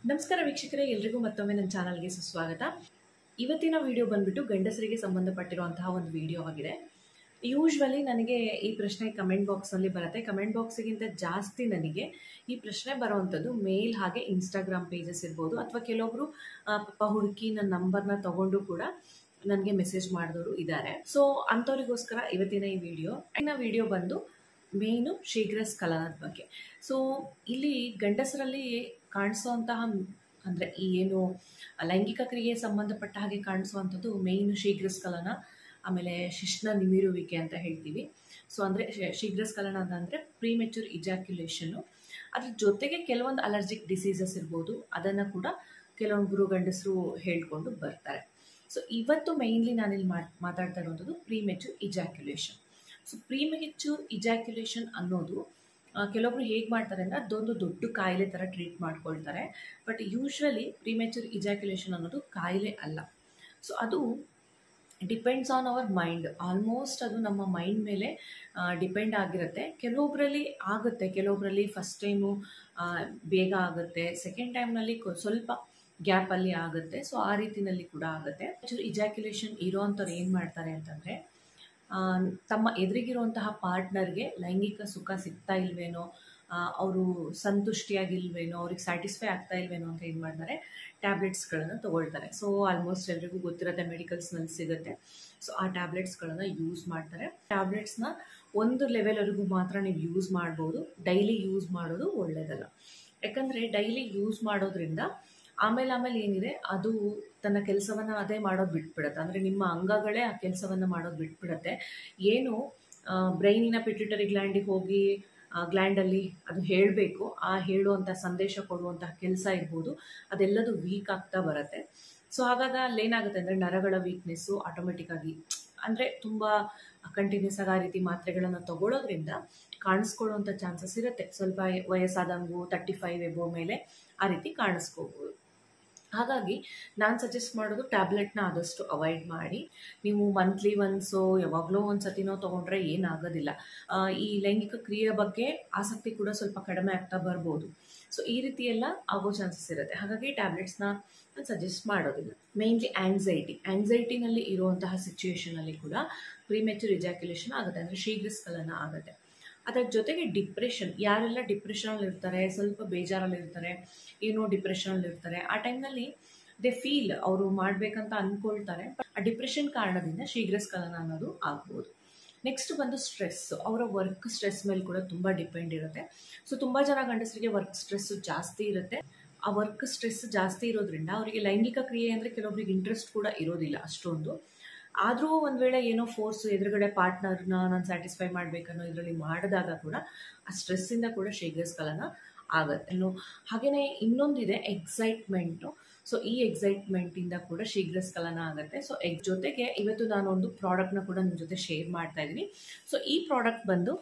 ನಮಸ್ಕಾರ ವೀಕ್ಷಕರೇ ಎಲ್ರಿಗೂ ಮತ್ತೊಮ್ಮೆ ನನ್ನ ಚಾನಲ್ಗೆ ಸುಸ್ವಾಗತ ಇವತ್ತಿನ ವಿಡಿಯೋ ಬಂದ್ಬಿಟ್ಟು ಗಂಡಸರಿಗೆ ಸಂಬಂಧಪಟ್ಟಿರುವಂತಹ ಒಂದು ವಿಡಿಯೋ ಆಗಿದೆ ಯೂಶ್ವಲಿ ನನಗೆ ಈ ಪ್ರಶ್ನೆ ಕಮೆಂಟ್ ಬಾಕ್ಸ್ನಲ್ಲಿ ಬರುತ್ತೆ ಕಮೆಂಟ್ ಬಾಕ್ಸಿಗಿಂತ ಜಾಸ್ತಿ ನನಗೆ ಈ ಪ್ರಶ್ನೆ ಬರೋವಂಥದ್ದು ಮೇಲ್ ಹಾಗೆ ಇನ್ಸ್ಟಾಗ್ರಾಮ್ ಪೇಜಸ್ ಇರ್ಬೋದು ಅಥವಾ ಕೆಲವೊಬ್ರು ಆ, ಪಾಪ ಹುಡುಕಿ ನನ್ನ ನಂಬರ್ನ ತಗೊಂಡು ಕೂಡ ನನಗೆ ಮೆಸೇಜ್ ಮಾಡಿದವರು ಇದ್ದಾರೆ ಸೊ ಅಂಥವ್ರಿಗೋಸ್ಕರ ಇವತ್ತಿನ ಈ ವಿಡಿಯೋ ಇನ್ನ ವಿಡಿಯೋ ಬಂದು ಮೇಯ್ನು ಶೀಘ್ರ ಸ್ಖಲನದ ಬಗ್ಗೆ ಸೊ ಇಲ್ಲಿ ಗಂಡಸರಲ್ಲಿ ಕಾಣಿಸುವಂತಹ ಅಂದರೆ ಈ ಏನು ಲೈಂಗಿಕ ಕ್ರಿಯೆ ಸಂಬಂಧಪಟ್ಟ ಹಾಗೆ ಕಾಣಿಸುವಂಥದ್ದು ಮೇಯ್ನು ಶೀಘ್ರ ಸ್ಖಲನ ಆಮೇಲೆ ಶಿಶ್ನ ನಿಮಿರುವಿಕೆ ಅಂತ ಹೇಳ್ತೀವಿ ಸೊ ಅಂದರೆ ಶೀಘ್ರ ಸ್ಖಲನ ಅಂತಂದರೆ ಪ್ರೀಮೆಚೂರ್ ಇಜಾಕ್ಯುಲೇಷನ್ನು ಅದ್ರ ಜೊತೆಗೆ ಕೆಲವೊಂದು ಅಲರ್ಜಿಕ್ ಡಿಸೀಸಸ್ ಇರ್ಬೋದು ಅದನ್ನು ಕೂಡ ಕೆಲವೊಬ್ಬರು ಗಂಡಸರು ಹೇಳ್ಕೊಂಡು ಬರ್ತಾರೆ ಸೊ ಇವತ್ತು ಮೇಯ್ನ್ಲಿ ನಾನಿಲ್ಲಿ ಮಾತ್ ಮಾತಾಡ್ತಾ ಇರುವಂಥದ್ದು premature ejaculation so premature ejaculation ಅನ್ನೋದು ಆ, ಕೆಲವೊಬ್ರು ಹೇಗೆ ಮಾಡ್ತಾರೆ ಅಂದರೆ ಅದೊಂದು ದೊಡ್ಡ ಕಾಯಿಲೆ ಥರ ಟ್ರೀಟ್ ಮಾಡ್ಕೊಳ್ತಾರೆ ಬಟ್ ಯೂಶ್ವಲಿ ಪ್ರಿಮೆಚೂರ್ ಇಜಾಕ್ಯುಲೇಷನ್ ಅನ್ನೋದು ಕಾಯಿಲೆ ಅಲ್ಲ ಸೊ ಅದು ಡಿಪೆಂಡ್ಸ್ ಆನ್ ಅವರ್ ಮೈಂಡ್ ಆಲ್ಮೋಸ್ಟ್ ಅದು ನಮ್ಮ ಮೈಂಡ್ ಮೇಲೆ ಡಿಪೆಂಡ್ ಆಗಿರುತ್ತೆ ಕೆಲವೊಬ್ಬರಲ್ಲಿ ಆಗುತ್ತೆ ಕೆಲವೊಬ್ಬರಲ್ಲಿ ಫಸ್ಟ್ ಟೈಮು ಬೇಗ ಆಗುತ್ತೆ ಸೆಕೆಂಡ್ ಟೈಮ್ನಲ್ಲಿ ಸ್ವಲ್ಪ ಗ್ಯಾಪಲ್ಲಿ ಆಗುತ್ತೆ ಸೊ ಆ ರೀತಿನಲ್ಲಿ ಕೂಡ ಆಗುತ್ತೆ ಇಜಾಕ್ಯುಲೇಷನ್ ಇರೋವಂಥವ್ರು ಏನು ಮಾಡ್ತಾರೆ ಅಂತಂದರೆ ಆ, ತಮ್ಮ ಎದುರಿಗಿರುವಂತಹ ಪಾರ್ಟ್ನರ್ಗೆ ಲೈಂಗಿಕ ಸುಖ ಸಿಗ್ತಾ ಇಲ್ವೇನೋ ಅವರು ಸಂತುಷ್ಟಿಯಾಗಿಲ್ವೇನೋ ಅವ್ರಿಗೆ ಸ್ಯಾಟಿಸ್ಫೈ ಆಗ್ತಾ ಇಲ್ವೇನೋ ಅಂತ ಏನು ಮಾಡ್ತಾರೆ ಟ್ಯಾಬ್ಲೆಟ್ಸ್ಗಳನ್ನು ತಗೊಳ್ತಾರೆ ಸೊ ಆಲ್ಮೋಸ್ಟ್ ಎಲ್ರಿಗೂ ಗೊತ್ತಿರುತ್ತೆ ಮೆಡಿಕಲ್ಸ್ನಲ್ಲಿ ಸಿಗುತ್ತೆ ಸೊ ಆ ಟ್ಯಾಬ್ಲೆಟ್ಸ್ಗಳನ್ನು ಯೂಸ್ ಮಾಡ್ತಾರೆ ಟ್ಯಾಬ್ಲೆಟ್ಸ್ನ ಒಂದು ಲೆವೆಲ್ವರೆಗೂ ಮಾತ್ರ ನೀವು ಯೂಸ್ ಮಾಡ್ಬೋದು ಡೈಲಿ ಯೂಸ್ ಮಾಡೋದು ಒಳ್ಳೆಯದಲ್ಲ ಯಾಕಂದರೆ ಡೈಲಿ ಯೂಸ್ ಮಾಡೋದ್ರಿಂದ ಆಮೇಲೆ ಆಮೇಲೆ ಏನಿದೆ ಅದು ತನ್ನ ಕೆಲಸವನ್ನು ಅದೇ ಮಾಡೋದು ಬಿಟ್ಬಿಡುತ್ತೆ ಅಂದರೆ ನಿಮ್ಮ ಅಂಗಗಳೇ ಆ ಕೆಲಸವನ್ನು ಮಾಡೋದು ಬಿಟ್ಬಿಡುತ್ತೆ ಏನು ಬ್ರೈನಿನ ಪಿಟ್ಯೂಟರಿ ಗ್ಲ್ಯಾಂಡಿಗೆ ಹೋಗಿ ಗ್ಲ್ಯಾಂಡಲ್ಲಿ ಅದು ಹೇಳಬೇಕು ಆ ಹೇಳುವಂಥ ಸಂದೇಶ ಕೊಡುವಂತಹ ಕೆಲಸ ಇರ್ಬೋದು ಅದೆಲ್ಲದು ವೀಕ್ ಆಗ್ತಾ ಬರುತ್ತೆ ಸೊ ಹಾಗಾಗ ಅಲ್ಲೇನಾಗುತ್ತೆ ಅಂದರೆ ನರಗಳ ವೀಕ್ನೆಸ್ಸು ಆಟೋಮೆಟಿಕ್ಕಾಗಿ ಅಂದರೆ ತುಂಬ ಕಂಟಿನ್ಯೂಸ್ ಆಗಿ ಆ ರೀತಿ ಮಾತ್ರೆಗಳನ್ನು ತಗೊಳ್ಳೋದ್ರಿಂದ ಕಾಣಿಸ್ಕೊಳ್ಳುವಂಥ ಚಾನ್ಸಸ್ ಇರುತ್ತೆ ಸ್ವಲ್ಪ ವಯಸ್ಸಾದಂಗೂ ತರ್ಟಿ ಫೈವ್ ಎಬೋ ಮೇಲೆ ಆ ರೀತಿ ಕಾಣಿಸ್ಕೋಬೋದು ಹಾಗಾಗಿ ನಾನು ಸಜೆಸ್ಟ್ ಮಾಡೋದು ಟ್ಯಾಬ್ಲೆಟ್ನ ಆದಷ್ಟು ಅವಾಯ್ಡ್ ಮಾಡಿ ನೀವು ಮಂತ್ಲಿ ಒನ್ಸು ಯಾವಾಗಲೋ ಒಂದು ಸತಿನೋ ತೊಗೊಂಡ್ರೆ ಏನಾಗೋದಿಲ್ಲ ಆ, ಈ ಲೈಂಗಿಕ ಕ್ರಿಯೆ ಬಗ್ಗೆ ಆಸಕ್ತಿ ಕೂಡ ಸ್ವಲ್ಪ ಕಡಿಮೆ ಆಗ್ತಾ ಬರ್ಬೋದು ಸೊ ಈ ರೀತಿ ಎಲ್ಲ ಆಗೋ ಚಾನ್ಸಸ್ ಇರುತ್ತೆ ಹಾಗಾಗಿ ಟ್ಯಾಬ್ಲೆಟ್ಸ್ನ ನಾನು ಸಜೆಸ್ಟ್ ಮಾಡೋದಿಲ್ಲ ಮೇನ್ಲಿ ಆ್ಯಂಗ್ಸೈಟಿ ಆ್ಯಂಗ್ಸೈಟಿನಲ್ಲಿ ಇರುವಂತಹ ಸಿಚುವೇಷನಲ್ಲಿ ಕೂಡ ಪ್ರಿಮೆಚೂರ್ ಇಜಾಕ್ಯುಲೇಷನ್ ಆಗುತ್ತೆ ಅಂದರೆ ಶೀಘ್ರ ಸ್ಖಲನ ಆಗುತ್ತೆ ಅದರ ಜೊತೆಗೆ ಡಿಪ್ರೆಷನ್ ಯಾರೆಲ್ಲ ಡಿಪ್ರೆಷನಲ್ಲಿ ಇರ್ತಾರೆ ಸ್ವಲ್ಪ ಬೇಜಾರಲ್ಲಿ ಇರ್ತಾರೆ ಏನೋ ಡಿಪ್ರೆಷನಲ್ಲಿ ಇರ್ತಾರೆ ಆ ಟೈಮ್ನಲ್ಲಿ ದೇ ಫೀಲ್ ಅವರು ಮಾಡಬೇಕಂತ ಅಂದ್ಕೊಳ್ತಾರೆ ಆ ಡಿಪ್ರೆಷನ್ ಕಾರಣದಿಂದ ಶೀಘ್ರ ಸ್ಖಲನ ಅನ್ನೋದು ಆಗ್ಬೋದು ನೆಕ್ಸ್ಟ್ ಬಂದು ಸ್ಟ್ರೆಸ್ ಅವರ ವರ್ಕ್ ಸ್ಟ್ರೆಸ್ ಮೇಲೆ ಕೂಡ ತುಂಬ ಡಿಪೆಂಡ್ ಇರುತ್ತೆ ಸೊ ತುಂಬ ಜನ ಗಂಡಸರಿಗೆ ವರ್ಕ್ ಸ್ಟ್ರೆಸ್ ಜಾಸ್ತಿ ಇರುತ್ತೆ ಆ ವರ್ಕ್ ಸ್ಟ್ರೆಸ್ ಜಾಸ್ತಿ ಇರೋದ್ರಿಂದ ಅವರಿಗೆ ಲೈಂಗಿಕ ಕ್ರಿಯೆ ಅಂದರೆ ಕೆಲವೊಬ್ರಿಗೆ ಇಂಟ್ರೆಸ್ಟ್ ಕೂಡ ಇರೋದಿಲ್ಲ ಅಷ್ಟೊಂದು ಆದರೂ ಒಂದು ವೇಳೆ ಏನೋ ಫೋರ್ಸ್ ಎದುರುಗಡೆ ಪಾರ್ಟ್ನರ್ನ ನಾನು ಸ್ಯಾಟಿಸ್ಫೈ ಮಾಡಬೇಕನ್ನೋ ಇದರಲ್ಲಿ ಮಾಡಿದಾಗ ಕೂಡ ಆ ಸ್ಟ್ರೆಸ್ಸಿಂದ ಕೂಡ ಶೀಘ್ರ ಸ್ಖಲನ ಆಗುತ್ತೆ ಇನ್ನು ಹಾಗೆಯೇ ಇನ್ನೊಂದಿದೆ ಎಕ್ಸೈಟ್ಮೆಂಟು ಸೊ ಈ ಎಕ್ಸೈಟ್ಮೆಂಟಿಂದ ಕೂಡ ಶೀಘ್ರ ಸ್ಖಲನ ಆಗುತ್ತೆ ಸೊ ಎಗ್ ಜೊತೆಗೆ ಇವತ್ತು ನಾನೊಂದು ಪ್ರಾಡಕ್ಟ್ನ ಕೂಡ ನಿಮ್ಮ ಜೊತೆ ಶೇರ್ ಮಾಡ್ತಾ ಇದ್ದೀನಿ ಸೊ ಈ ಪ್ರಾಡಕ್ಟ್ ಬಂದು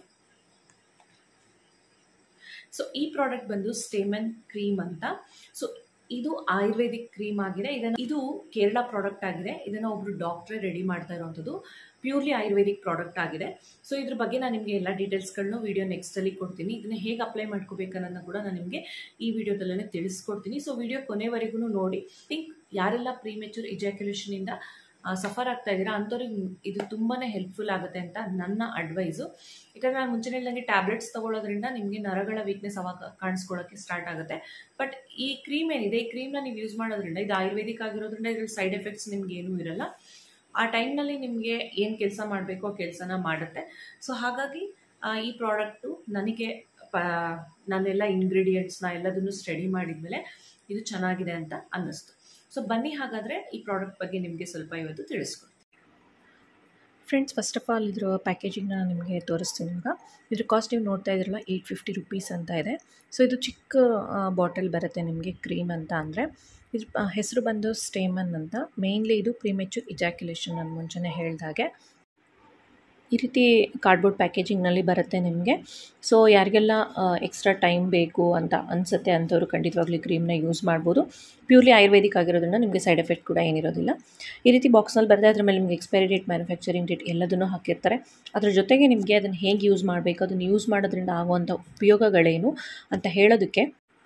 ಸೊ ಈ ಪ್ರಾಡಕ್ಟ್ ಬಂದು ಸ್ಟೇಮನ್ ಕ್ರೀಮ್ ಅಂತ ಸೊ ಇದು ಆಯುರ್ವೇದಿಕ್ ಕ್ರೀಮ್ ಆಗಿದೆ ಇದನ್ನು ಇದು ಕೇರಳ ಪ್ರಾಡಕ್ಟ್ ಆಗಿದೆ ಇದನ್ನು ಒಬ್ರು ಡಾಕ್ಟ್ರೇ ರೆಡಿ ಮಾಡ್ತಾ ಇರುವಂಥದ್ದು ಪ್ಯೂರ್ಲಿ ಆಯುರ್ವೇದಿಕ್ ಪ್ರಾಡಕ್ಟ್ ಆಗಿದೆ ಸೊ ಇದ್ರ ಬಗ್ಗೆ ನಾನು ನಿಮಗೆ ಎಲ್ಲ ಡೀಟೇಲ್ಸ್ಗಳನ್ನು ವಿಡಿಯೋ ನೆಕ್ಸ್ಟಲ್ಲಿ ಕೊಡ್ತೀನಿ ಇದನ್ನ ಹೇಗೆ ಅಪ್ಲೈ ಮಾಡ್ಕೋಬೇಕನ್ನೋದನ್ನ ಕೂಡ ನಾನು ನಿಮಗೆ ಈ ವಿಡಿಯೋದಲ್ಲೇ ತಿಳಿಸ್ಕೊಡ್ತೀನಿ ಸೊ ವಿಡಿಯೋ ಕೊನೆವರೆಗೂ ನೋಡಿ ಥಿಂಕ್ ಯಾರೆಲ್ಲ ಪ್ರೀಮೆಚೂರ್ ಇಜಾಕ್ಯುಲೇಷನಿಂದ ಸಫರ್ ಆಗ್ತಾ ಇದ್ದೀರಾ ಅಂಥವ್ರಿಗೆ ಇದು ತುಂಬಾ ಹೆಲ್ಪ್ಫುಲ್ ಆಗುತ್ತೆ ಅಂತ ನನ್ನ ಅಡ್ವೈಸು ಯಾಕಂದರೆ ನಾನು ಮುಂಚೆನೇ ನನಗೆ ಟ್ಯಾಬ್ಲೆಟ್ಸ್ ತಗೊಳ್ಳೋದ್ರಿಂದ ನಿಮಗೆ ನರಗಳ ವೀಕ್ನೆಸ್ ಅವಾಗ ಕಾಣಿಸ್ಕೊಳ್ಳೋಕ್ಕೆ ಸ್ಟಾರ್ಟ್ ಆಗುತ್ತೆ ಬಟ್ ಈ ಕ್ರೀಮ್ ಏನಿದೆ ಈ ಕ್ರೀಮ್ನ ನೀವು ಯೂಸ್ ಮಾಡೋದ್ರಿಂದ ಇದು ಆಯುರ್ವೇದಿಕ್ ಆಗಿರೋದ್ರಿಂದ ಇದ್ರಲ್ಲಿ ಸೈಡ್ ಎಫೆಕ್ಟ್ಸ್ ನಿಮ್ಗೆ ಏನೂ ಇರಲ್ಲ ಆ ಟೈಮ್ನಲ್ಲಿ ನಿಮಗೆ ಏನು ಕೆಲಸ ಮಾಡಬೇಕು ಆ ಕೆಲಸನ ಮಾಡುತ್ತೆ ಸೊ ಹಾಗಾಗಿ ಆ, ಈ ಪ್ರಾಡಕ್ಟು ನನಗೆ ಪ ನಾನೆಲ್ಲ ಇಂಗ್ರೀಡಿಯೆಂಟ್ಸ್ನ ಎಲ್ಲದನ್ನು ಸ್ಟಡಿ ಮಾಡಿದ್ಮೇಲೆ ಇದು ಚೆನ್ನಾಗಿದೆ ಅಂತ ಅನ್ನಿಸ್ತು ಸೊ ಬನ್ನಿ ಹಾಗಾದರೆ ಈ ಪ್ರಾಡಕ್ಟ್ ಬಗ್ಗೆ ನಿಮಗೆ ಸ್ವಲ್ಪ ಇವತ್ತು ತಿಳಿಸ್ಕೊಡ್ತೀನಿ ಫ್ರೆಂಡ್ಸ್ ಫಸ್ಟ್ ಆಫ್ ಆಲ್ ಇದ್ರ ಪ್ಯಾಕೇಜಿಂಗ್ನ ನಿಮಗೆ ತೋರಿಸ್ತೀನಿ ಇವಾಗ ಇದ್ರ ಕಾಸ್ಟ್ ನೀವು ನೋಡ್ತಾ ಇದ್ರಲ್ಲ ಏಯ್ಟ್ ಫಿಫ್ಟಿ ರುಪೀಸ್ ಅಂತ ಇದೆ ಸೊ ಇದು ಚಿಕ್ಕ ಬಾಟಲ್ ಬರುತ್ತೆ ನಿಮಗೆ ಕ್ರೀಮ್ ಅಂತ ಅಂದರೆ ಇದ್ರ ಹೆಸರು ಬಂದು ಸ್ಟೇಮನ್ ಅಂತ ಮೇಯ್ನ್ಲಿ ಇದು ಪ್ರಿಮೆಚೂರ್ ಇಜಾಕ್ಯುಲೇಷನ್ ನಾನು ಮುಂಚೆನೇ ಹೇಳ್ದಾಗೆ ಈ ರೀತಿ ಕಾರ್ಡ್ಬೋರ್ಡ್ ಪ್ಯಾಕೇಜಿಂಗ್ನಲ್ಲಿ ಬರುತ್ತೆ ನಿಮಗೆ ಸೊ ಯಾರಿಗೆಲ್ಲ ಎಕ್ಸ್ಟ್ರಾ ಟೈಮ್ ಬೇಕು ಅಂತ ಅನಿಸುತ್ತೆ ಅಂಥವ್ರು ಖಂಡಿತವಾಗ್ಲೂ ಕ್ರೀಮ್ನ ಯೂಸ್ ಮಾಡ್ಬೋದು ಪ್ಯೂರ್ಲಿ ಆಯುರ್ವೇದಿಕ್ ಆಗಿರೋದ್ರಿಂದ ನಿಮಗೆ ಸೈಡ್ ಎಫೆಕ್ಟ್ ಕೂಡ ಏನಿರೋದಿಲ್ಲ ಈ ರೀತಿ ಬಾಕ್ಸ್ನಲ್ಲಿ ಬರುತ್ತೆ ಅದ್ರ ಮೇಲೆ ನಿಮಗೆ ಎಕ್ಸ್ಪೈರಿ ಡೇಟ್ ಮ್ಯಾನುಫ್ಯಾಕ್ಚರಿಂಗ್ ಡೇಟ್ ಎಲ್ಲದನ್ನು ಹಾಕಿರ್ತಾರೆ ಅದ್ರ ಜೊತೆಗೆ ನಿಮಗೆ ಅದನ್ನು ಹೇಗೆ ಯೂಸ್ ಮಾಡಬೇಕು ಅದನ್ನು ಯೂಸ್ ಮಾಡೋದ್ರಿಂದ ಆಗುವಂಥ ಉಪಯೋಗಗಳೇನು ಅಂತ ಹೇಳೋದಕ್ಕೆ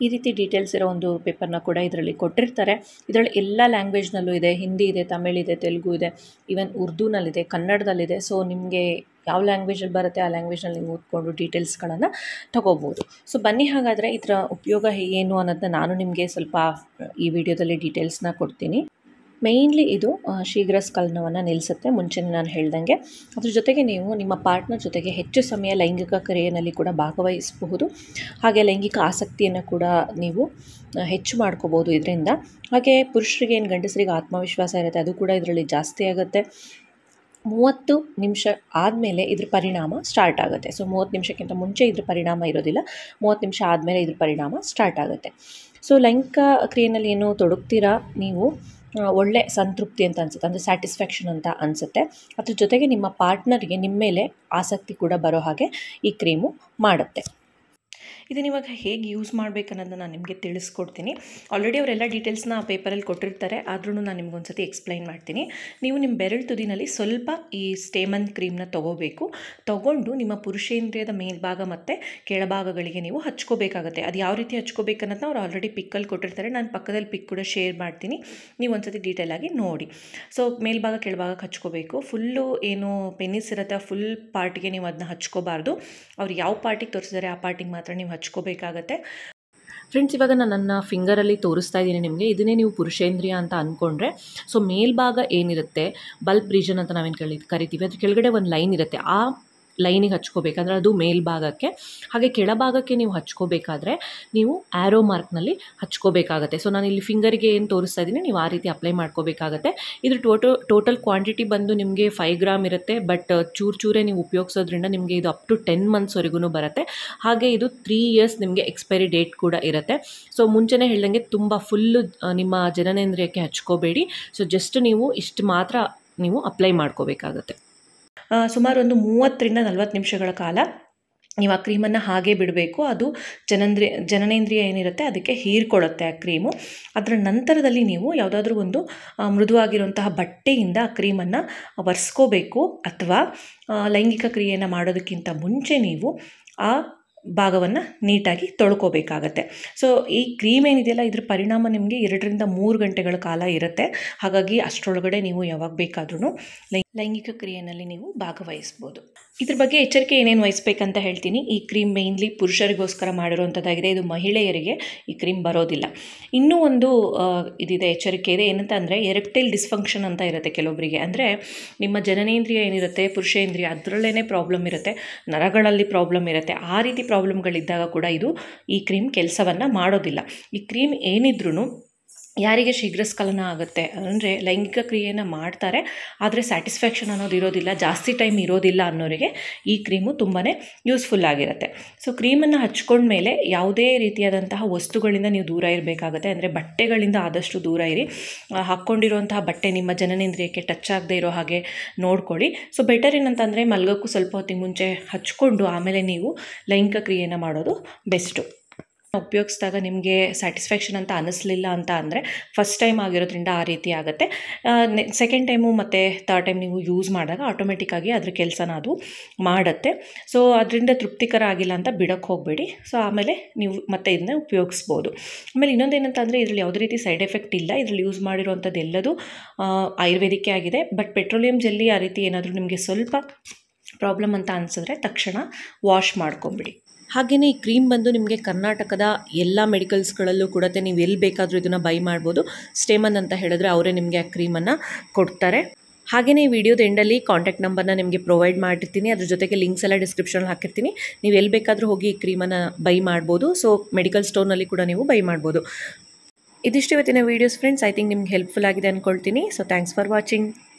ಈ ರೀತಿ ಡೀಟೇಲ್ಸ್ ಇರೋ ಒಂದು ಪೇಪರ್ನ ಕೂಡ ಇದರಲ್ಲಿ ಕೊಟ್ಟಿರ್ತಾರೆ ಇದರಲ್ಲಿ ಎಲ್ಲ ಲ್ಯಾಂಗ್ವೇಜ್ನಲ್ಲೂ ಇದೆ ಹಿಂದಿ ಇದೆ ತಮಿಳ್ ಇದೆ ತೆಲುಗು ಇದೆ ಈವನ್ ಉರ್ದೂನಲ್ಲಿದೆ ಕನ್ನಡದಲ್ಲಿದೆ ಸೊ ನಿಮಗೆ ಯಾವ ಲ್ಯಾಂಗ್ವೇಜಲ್ಲಿ ಬರುತ್ತೆ ಆ ಲ್ಯಾಂಗ್ವೇಜ್ನಲ್ಲಿ ನೀವು ಓದ್ಕೊಂಡು ಡೀಟೇಲ್ಸ್ಗಳನ್ನು ತೊಗೋಬೋದು ಸೊ ಬನ್ನಿ ಹಾಗಾದರೆ ಇದರ ಉಪಯೋಗ ಏನು ಅನ್ನೋದನ್ನ ನಾನು ನಿಮಗೆ ಸ್ವಲ್ಪ ಈ ವಿಡಿಯೋದಲ್ಲಿ ಡೀಟೇಲ್ಸ್ನ ಕೊಡ್ತೀನಿ ಮೇಯ್ನ್ಲಿ ಇದು ಆ, ಶೀಘ್ರ ಸ್ಖಲನವನ್ನು ನಿಲ್ಲಿಸುತ್ತೆ ಮುಂಚೆನೇ ನಾನು ಹೇಳ್ದಂಗೆ ಅದ್ರ ಜೊತೆಗೆ ನೀವು ನಿಮ್ಮ ಪಾರ್ಟ್ನರ್ ಜೊತೆಗೆ ಹೆಚ್ಚು ಸಮಯ ಲೈಂಗಿಕ ಕ್ರಿಯೆಯಲ್ಲಿ ಕೂಡ ಭಾಗವಹಿಸಬಹುದು ಹಾಗೆ ಲೈಂಗಿಕ ಆಸಕ್ತಿಯನ್ನು ಕೂಡ ನೀವು ಆ, ಹೆಚ್ಚು ಮಾಡ್ಕೋಬೋದು ಇದರಿಂದ ಹಾಗೆ ಪುರುಷರಿಗೆ ಏನು ಗಂಡಸರಿಗೆ ಆತ್ಮವಿಶ್ವಾಸ ಇರುತ್ತೆ ಅದು ಕೂಡ ಇದರಲ್ಲಿ ಜಾಸ್ತಿ ಆಗುತ್ತೆ ಮೂವತ್ತು ನಿಮಿಷ ಆದಮೇಲೆ ಇದ್ರ ಪರಿಣಾಮ ಸ್ಟಾರ್ಟ್ ಆಗುತ್ತೆ ಸೊ ಮೂವತ್ತು ನಿಮಿಷಕ್ಕಿಂತ ಮುಂಚೆ ಇದ್ರ ಪರಿಣಾಮ ಇರೋದಿಲ್ಲ ಮೂವತ್ತು ನಿಮಿಷ ಆದಮೇಲೆ ಇದ್ರ ಪರಿಣಾಮ ಸ್ಟಾರ್ಟ್ ಆಗುತ್ತೆ ಸೊ ಲೈಂಗಿಕ ಕ್ರಿಯೆಯಲ್ಲಿ ಏನು ತೊಡಗ್ತೀರಾ ನೀವು ಆ, ಒಳ್ಳೆ ಸಂತೃಪ್ತಿ ಅಂತ ಅನಿಸುತ್ತೆ ಅಂದರೆ ಸ್ಯಾಟಿಸ್ಫ್ಯಾಕ್ಷನ್ ಅಂತ ಅನಿಸುತ್ತೆ ಅದ್ರ ಜೊತೆಗೆ ನಿಮ್ಮ ಪಾರ್ಟ್ನರ್ಗೆ ನಿಮ್ಮ ಮೇಲೆ ಆಸಕ್ತಿ ಕೂಡ ಬರೋ ಹಾಗೆ ಈ ಕ್ರೀಮು ಮಾಡುತ್ತೆ ಇದನ್ನ ಇವಾಗ ಹೇಗೆ ಯೂಸ್ ಮಾಡಬೇಕನ್ನೋದನ್ನ ನಾನು ನಿಮಗೆ ತಿಳಿಸ್ಕೊಡ್ತೀನಿ ಆಲ್ರೆಡಿ ಅವರೆಲ್ಲ ಡೀಟೇಲ್ಸ್ನ ಆ ಪೇಪರಲ್ಲಿ ಕೊಟ್ಟಿರ್ತಾರೆ ಆದ್ರೂ ನಾನು ನಿಮ್ಗೊಂದು ಸತಿ ಎಕ್ಸ್ಪ್ಲೈನ್ ಮಾಡ್ತೀನಿ ನೀವು ನಿಮ್ಮ ಬೆರಳು ತುದಿನಲ್ಲಿ ಸ್ವಲ್ಪ ಈ ಸ್ಟೇಮನ್ ಕ್ರೀಮ್ನ ತೊಗೋಬೇಕು ತೊಗೊಂಡು ನಿಮ್ಮ ಪುರುಷೇಂದ್ರಿಯದ ಮೇಲ್ಭಾಗ ಮತ್ತು ಕೆಳಭಾಗಗಳಿಗೆ ನೀವು ಹಚ್ಕೋಬೇಕಾಗುತ್ತೆ ಅದು ಯಾವ ರೀತಿ ಹಚ್ಕೋಬೇಕನ್ನೋದನ್ನ ಅವ್ರು ಆಲ್ರೆಡಿ ಪಿಕ್ಕಲ್ಲಿ ಕೊಟ್ಟಿರ್ತಾರೆ ನಾನು ಪಕ್ಕದಲ್ಲಿ ಪಿಕ್ ಕೂಡ ಶೇರ್ ಮಾಡ್ತೀನಿ ನೀವು ಒಂದು ಸತಿ ಡೀಟೇಲ್ ಆಗಿ ನೋಡಿ ಸೊ ಮೇಲ್ಭಾಗ ಕೆಳಭಾಗಕ್ಕೆ ಹಚ್ಕೋಬೇಕು ಫುಲ್ಲು ಏನು ಪೆನ್ನಿಸ್ ಇರುತ್ತೆ ಆ ಫುಲ್ ಪಾರ್ಟಿಗೆ ನೀವು ಅದನ್ನ ಹಚ್ಕೋಬಾರ್ದು ಅವ್ರು ಯಾವ ಪಾರ್ಟಿಗೆ ತೋರಿಸಿದ್ದಾರೆ ಆ ಪಾರ್ಟಿಗೆ ಮಾತ್ರ ನೀವು ಹಚ್ಕೋಬೇಕಾಗತ್ತೆ ಫ್ರೆಂಡ್ಸ್ ಇವಾಗ ನಾನು ನನ್ನ ಫಿಂಗರಲ್ಲಿ ತೋರಿಸ್ತಾ ಇದ್ದೀನಿ ನಿಮಗೆ ಇದನ್ನೇ ನೀವು ಪುರುಷೇಂದ್ರಿಯ ಅಂತ ಅಂದ್ಕೊಂಡ್ರೆ ಸೊ ಮೇಲ್ಭಾಗ ಏನಿರುತ್ತೆ ಬಲ್ಬ್ ರೀಜನ್ ಅಂತ ನಾವೇನು ಕಳಿ ಕರಿತೀವಿ ಅದ್ರ ಕೆಳಗಡೆ ಒಂದು ಲೈನ್ ಇರುತ್ತೆ ಆ ಲೈನಿಗೆ ಹಚ್ಕೋಬೇಕಂದ್ರೆ ಅದು ಮೇಲ್ಭಾಗಕ್ಕೆ ಹಾಗೆ ಕೆಳಭಾಗಕ್ಕೆ ನೀವು ಹಚ್ಕೋಬೇಕಾದ್ರೆ ನೀವು ಆ್ಯರೋ ಮಾರ್ಕ್ನಲ್ಲಿ ಹಚ್ಕೋಬೇಕಾಗತ್ತೆ ಸೊ ನಾನು ಇಲ್ಲಿ ಫಿಂಗರ್ಗೆ ಏನು ತೋರಿಸ್ತಾ ಇದ್ದೀನಿ ನೀವು ಆ ರೀತಿ ಅಪ್ಲೈ ಮಾಡ್ಕೋಬೇಕಾಗತ್ತೆ ಇದ್ರ ಟೋಟೋ ಟೋಟಲ್ ಕ್ವಾಂಟಿಟಿ ಬಂದು ನಿಮಗೆ ಫೈವ್ ಗ್ರಾಮ್ ಇರುತ್ತೆ ಬಟ್ ಚೂರು ಚೂರೇ ನೀವು ಉಪಯೋಗಿಸೋದ್ರಿಂದ ನಿಮಗೆ ಇದು ಅಪ್ ಟು ಟೆನ್ ಮಂತ್ಸ್ವರೆಗೂ ಬರುತ್ತೆ ಹಾಗೆ ಇದು ತ್ರೀ ಇಯರ್ಸ್ ನಿಮಗೆ ಎಕ್ಸ್ಪೈರಿ ಡೇಟ್ ಕೂಡ ಇರುತ್ತೆ ಸೊ ಮುಂಚೆನೇ ಹೇಳ್ದಂಗೆ ತುಂಬ ಫುಲ್ಲು ನಿಮ್ಮ ಜನನೇಂದ್ರಿಯಕ್ಕೆ ಹಚ್ಕೋಬೇಡಿ ಸೊ ಜಸ್ಟ್ ನೀವು ಇಷ್ಟು ಮಾತ್ರ ನೀವು ಅಪ್ಲೈ ಮಾಡ್ಕೋಬೇಕಾಗತ್ತೆ ಆ, ಸುಮಾರು ಒಂದು ಮೂವತ್ತರಿಂದ ನಲವತ್ತು ನಿಮಿಷಗಳ ಕಾಲ ನೀವು ಆ ಕ್ರೀಮನ್ನು ಹಾಗೆ ಬಿಡಬೇಕು ಅದು ಜನನೇಂದ್ರಿಯ ಜನನೇಂದ್ರಿಯ ಏನಿರುತ್ತೆ ಅದಕ್ಕೆ ಹೀರ್ಕೊಳ್ಳುತ್ತೆ ಆ ಕ್ರೀಮು ಅದರ ನಂತರದಲ್ಲಿ ನೀವು ಯಾವುದಾದ್ರೂ ಒಂದು ಆ, ಮೃದುವಾಗಿರುವಂತಹ ಬಟ್ಟೆಯಿಂದ ಆ ಕ್ರೀಮನ್ನು ಒರೆಸ್ಕೋಬೇಕು ಅಥವಾ ಆ, ಲೈಂಗಿಕ ಕ್ರಿಯೆಯನ್ನು ಮಾಡೋದಕ್ಕಿಂತ ಮುಂಚೆ ನೀವು ಆ ಭಾಗವನ್ನು ನೀಟಾಗಿ ತೊಳ್ಕೊಬೇಕಾಗತ್ತೆ ಸೊ ಈ ಕ್ರೀಮ್ ಏನಿದೆಯಲ್ಲ ಇದ್ರ ಪರಿಣಾಮ ನಿಮಗೆ ಎರಡರಿಂದ ಮೂರು ಗಂಟೆಗಳ ಕಾಲ ಇರುತ್ತೆ ಹಾಗಾಗಿ ಅಷ್ಟರೊಳಗಡೆ ನೀವು ಯಾವಾಗ ಬೇಕಾದ್ರೂ ಲೈಂಗಿಕ ಕ್ರಿಯೆಯಲ್ಲಿ ನೀವು ಭಾಗವಹಿಸ್ಬೋದು ಇದ್ರ ಬಗ್ಗೆ ಎಚ್ಚರಿಕೆ ಏನೇನು ವಹಿಸ್ಬೇಕಂತ ಹೇಳ್ತೀನಿ ಈ ಕ್ರೀಮ್ ಮೇಯ್ನ್ಲಿ ಪುರುಷರಿಗೋಸ್ಕರ ಮಾಡಿರುವಂಥದ್ದಾಗಿದೆ ಇದು ಮಹಿಳೆಯರಿಗೆ ಈ ಕ್ರೀಮ್ ಬರೋದಿಲ್ಲ ಇನ್ನೂ ಒಂದು ಆ, ಇದಿದೆ ಎಚ್ಚರಿಕೆ ಇದೆ ಏನಂತ ಅಂದರೆ ಎರೆಕ್ಟೈಲ್ ಡಿಸ್ಫಂಕ್ಷನ್ ಅಂತ ಇರುತ್ತೆ ಕೆಲವೊಬ್ಬರಿಗೆ ಅಂದರೆ ನಿಮ್ಮ ಜನನೇಂದ್ರಿಯ ಏನಿರುತ್ತೆ ಪುರುಷೇಂದ್ರಿಯ ಅದರಲ್ಲೇ ಪ್ರಾಬ್ಲಮ್ ಇರುತ್ತೆ ನರಗಳಲ್ಲಿ ಪ್ರಾಬ್ಲಮ್ ಇರುತ್ತೆ ಆ ರೀತಿ ಪ್ರಾಬ್ಲಮ್ಗಳಿದ್ದಾಗ ಕೂಡ ಇದು ಈ ಕ್ರೀಮ್ ಕೆಲಸವನ್ನು ಮಾಡೋದಿಲ್ಲ ಈ ಕ್ರೀಮ್ ಏನಿದ್ರೂ ಯಾರಿಗೆ ಶೀಘ್ರ ಸ್ಖಲನ ಆಗುತ್ತೆ ಅಂದರೆ ಲೈಂಗಿಕ ಕ್ರಿಯೆಯನ್ನು ಮಾಡ್ತಾರೆ ಆದರೆ ಸ್ಯಾಟಿಸ್ಫ್ಯಾಕ್ಷನ್ ಅನ್ನೋದು ಇರೋದಿಲ್ಲ ಜಾಸ್ತಿ ಟೈಮ್ ಇರೋದಿಲ್ಲ ಅನ್ನೋರಿಗೆ ಈ ಕ್ರೀಮು ತುಂಬಾ ಯೂಸ್ಫುಲ್ ಆಗಿರುತ್ತೆ ಸೊ ಕ್ರೀಮನ್ನು ಹಚ್ಕೊಂಡ್ಮೇಲೆ ಯಾವುದೇ ರೀತಿಯಾದಂತಹ ವಸ್ತುಗಳಿಂದ ನೀವು ದೂರ ಇರಬೇಕಾಗುತ್ತೆ ಅಂದರೆ ಬಟ್ಟೆಗಳಿಂದ ಆದಷ್ಟು ದೂರ ಇರಿ ಆ, ಹಾಕ್ಕೊಂಡಿರುವಂತಹ ಬಟ್ಟೆ ನಿಮ್ಮ ಜನನೇಂದ್ರಿಯಕ್ಕೆ ಟಚ್ ಆಗದೆ ಇರೋ ಹಾಗೆ ನೋಡ್ಕೊಳ್ಳಿ ಸೊ ಬೆಟರ್ ಏನಂತಂದರೆ ಮಲ್ಗೋಕ್ಕೂ ಸ್ವಲ್ಪ ಹೊತ್ತಿಗೆ ಮುಂಚೆ ಹಚ್ಕೊಂಡು ಆಮೇಲೆ ನೀವು ಲೈಂಗಿಕ ಕ್ರಿಯೆಯನ್ನು ಮಾಡೋದು ಬೆಸ್ಟು ಉಪಯೋಗಿಸಿದಾಗ ನಿಮಗೆ ಸ್ಯಾಟಿಸ್ಫ್ಯಾಕ್ಷನ್ ಅಂತ ಅನ್ನಿಸ್ಲಿಲ್ಲ ಅಂತ ಅಂದರೆ ಫಸ್ಟ್ ಟೈಮ್ ಆಗಿರೋದ್ರಿಂದ ಆ ರೀತಿ ಆಗುತ್ತೆ ಸೆಕೆಂಡ್ ಟೈಮು ಮತ್ತು ಥರ್ಡ್ ಟೈಮ್ ನೀವು ಯೂಸ್ ಮಾಡಿದಾಗ ಆಟೋಮೆಟಿಕ್ಕಾಗಿ ಅದ್ರ ಕೆಲಸನ ಅದು ಮಾಡುತ್ತೆ ಸೊ ಅದರಿಂದ ತೃಪ್ತಿಕರ ಆಗಿಲ್ಲ ಅಂತ ಬಿಡೋಕ್ಕೆ ಹೋಗಬೇಡಿ ಸೊ ಆಮೇಲೆ ನೀವು ಮತ್ತೆ ಇದನ್ನ ಉಪಯೋಗಿಸ್ಬೋದು ಆಮೇಲೆ ಇನ್ನೊಂದು ಏನಂತ ಅಂದರೆ ಇದರಲ್ಲಿ ಯಾವುದೇ ರೀತಿ ಸೈಡ್ ಎಫೆಕ್ಟ್ ಇಲ್ಲ ಇದರಲ್ಲಿ ಯೂಸ್ ಮಾಡಿರುವಂಥದ್ದು ಎಲ್ಲದೂ ಆ, ಆಯುರ್ವೇದಿಕ್ಕೆ ಆಗಿದೆ ಬಟ್ ಪೆಟ್ರೋಲಿಯಂ ಜೆಲ್ಲಿ ಆ ರೀತಿ ಏನಾದರೂ ನಿಮಗೆ ಸ್ವಲ್ಪ ಪ್ರಾಬ್ಲಮ್ ಅಂತ ಅನಿಸಿದ್ರೆ ತಕ್ಷಣ ವಾಶ್ ಮಾಡ್ಕೊಂಬಿಡಿ ಹಾಗೆಯೇ ಈ ಕ್ರೀಮ್ ಬಂದು ನಿಮಗೆ ಕರ್ನಾಟಕದ ಎಲ್ಲ ಮೆಡಿಕಲ್ಸ್ಗಳಲ್ಲೂ ಕೂಡ ನೀವು ಎಲ್ಲಿ ಬೇಕಾದರೂ ಇದನ್ನು ಬೈ ಮಾಡ್ಬೋದು ಸ್ಟೇಮನ್ ಅಂತ ಹೇಳಿದ್ರೆ ಅವರೇ ನಿಮಗೆ ಆ ಕ್ರೀಮನ್ನು ಕೊಡ್ತಾರೆ ಹಾಗೆಯೇ ಈ ವಿಡಿಯೋದ ಎಂಡಲ್ಲಿ ಕಾಂಟ್ಯಾಕ್ಟ್ ನಂಬರ್ನ ನಿಮಗೆ ಪ್ರೊವೈಡ್ ಮಾಡಿರ್ತೀನಿ ಅದ್ರ ಜೊತೆಗೆ ಲಿಂಕ್ಸ್ ಎಲ್ಲ ಡಿಸ್ಕ್ರಿಪ್ಷನ್ ಹಾಕಿರ್ತೀನಿ ನೀವು ಎಲ್ಲಿ ಬೇಕಾದರೂ ಹೋಗಿ ಈ ಕ್ರೀಮನ್ನು ಬೈ ಮಾಡ್ಬೋದು ಸೊ ಮೆಡಿಕಲ್ ಸ್ಟೋರ್ನಲ್ಲಿ ಕೂಡ ನೀವು ಬೈ ಮಾಡ್ಬೋದು ಇದಿಷ್ಟು ಇವತ್ತಿನ ವೀಡಿಯೋಸ್ ಫ್ರೆಂಡ್ಸ್ ಐ ಥಿಂಕ್ ನಿಮ್ಗೆ ಹೆಲ್ಪ್ಫುಲ್ ಆಗಿದೆ ಅಂದ್ಕೊಳ್ತೀನಿ ಸೊ ಥ್ಯಾಂಕ್ಸ್ ಫಾರ್ ವಾಚಿಂಗ್